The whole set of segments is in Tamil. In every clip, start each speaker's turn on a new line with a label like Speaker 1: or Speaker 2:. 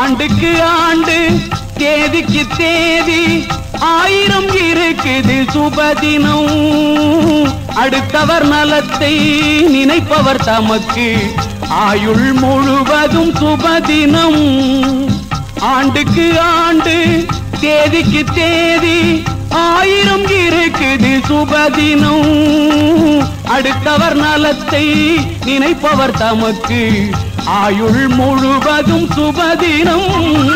Speaker 1: ஆண்டுக்கு ஆண்டு தேதிக்கு தேதி ஆயிரம் இருக்குது சுபதினம் அடுத்தவர் நலத்தை நினைப்பவர் தமக்கு ஆயுள் முழுவதும் சுபதினம் ஆண்டுக்கு ஆண்டு தேதிக்கு தேதி ஆயிரம் இருக்குது சுபதினம் அடுத்தவர் நலத்தை நினைப்பவர் தமக்கு ஆயுள் முழுவதும் சுபதினம்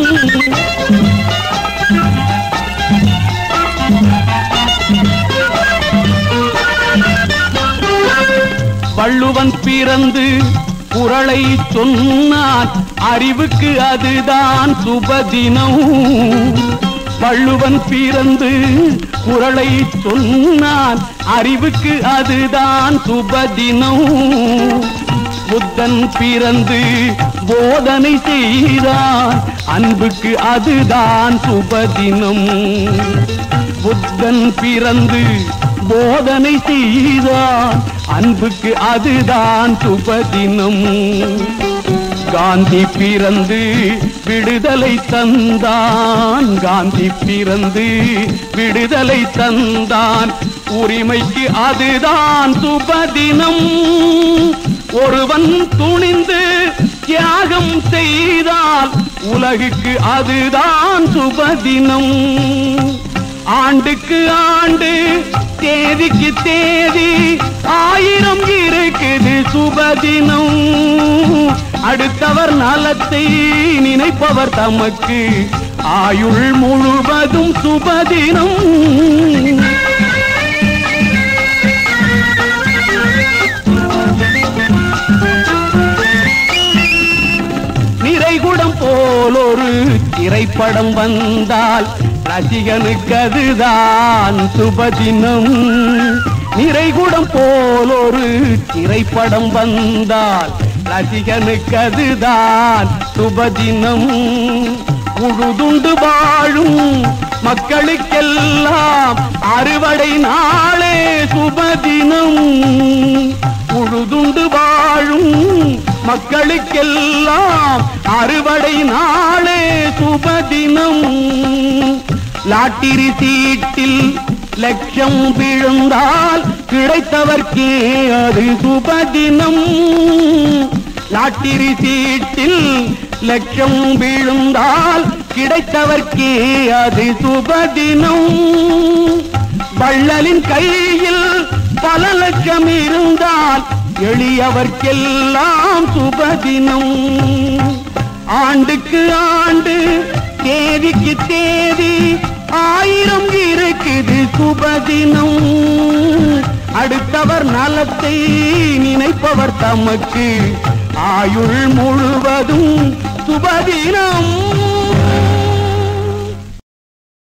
Speaker 1: வள்ளுவன் பிறந்து குரலை சொன்னான் அறிவுக்கு அதுதான் சுபதினம் வள்ளுவன் பிறந்து குரலை சொன்னான் அறிவுக்கு அதுதான் சுபதினம் புத்தன் பிறந்து போதனை செய்தான் அன்புக்கு அதுதான் சுபதினம் புத்தன் பிறந்து போதனை செய்தான் அன்புக்கு அதுதான் சுபதினம் காந்தி பிறந்து விடுதலை தந்தான் காந்தி பிறந்து விடுதலை தந்தான் உரிமைக்கு அதுதான் சுபதினம் ஒருவன் துணிந்து தியாகம் செய்தால் உலகுக்கு அதுதான் சுபதினம் ஆண்டுக்கு ஆண்டு தேதிக்கு தேதி ஆயிரம் இருக்குது சுபதினம் அடுத்தவர் நலத்தை நினைப்பவர் தமக்கு ஆயுள் முழுவதும் சுபதினம் நிறைகுடம் போல் ஒரு திரைப்படம் வந்தால் ரசிகனுக்கு அதுதான் சுபதினம் நிறைகுடம் போல் ஒரு திரைப்படம் வந்தால் ரசிகனுக்கு அதுதான் சுபதினம் உழுதுண்டு வாழும் மக்களுக்கெல்லாம் அறுவடை நாளே சுபதினம் உழுதுண்டு வாழும் மக்களுக்கெல்லாம் அறுவடை நாளே சுபதினம் லாட்டிரி சீட்டில் லட்சம் விழுந்தால் கிடைத்தவர்க்கே அது சுபதினம் லாட்டிரி சீட்டில் லட்சம் விழுந்தால் கிடைத்தவர்க்கே அது சுபதினம் வள்ளலின் கையில் பல லட்சம் இருந்தால் எளியவர்க்கெல்லாம் சுபதினம் ஆண்டுக்கு ஆண்டு தேதிக்கு தேதி ஆயிரம் இருக்குது சுபதினம் அடுத்தவர் நலத்தை நினைப்பவர் தமக்கு ஆயுள் முழுவதும் சுபதினம்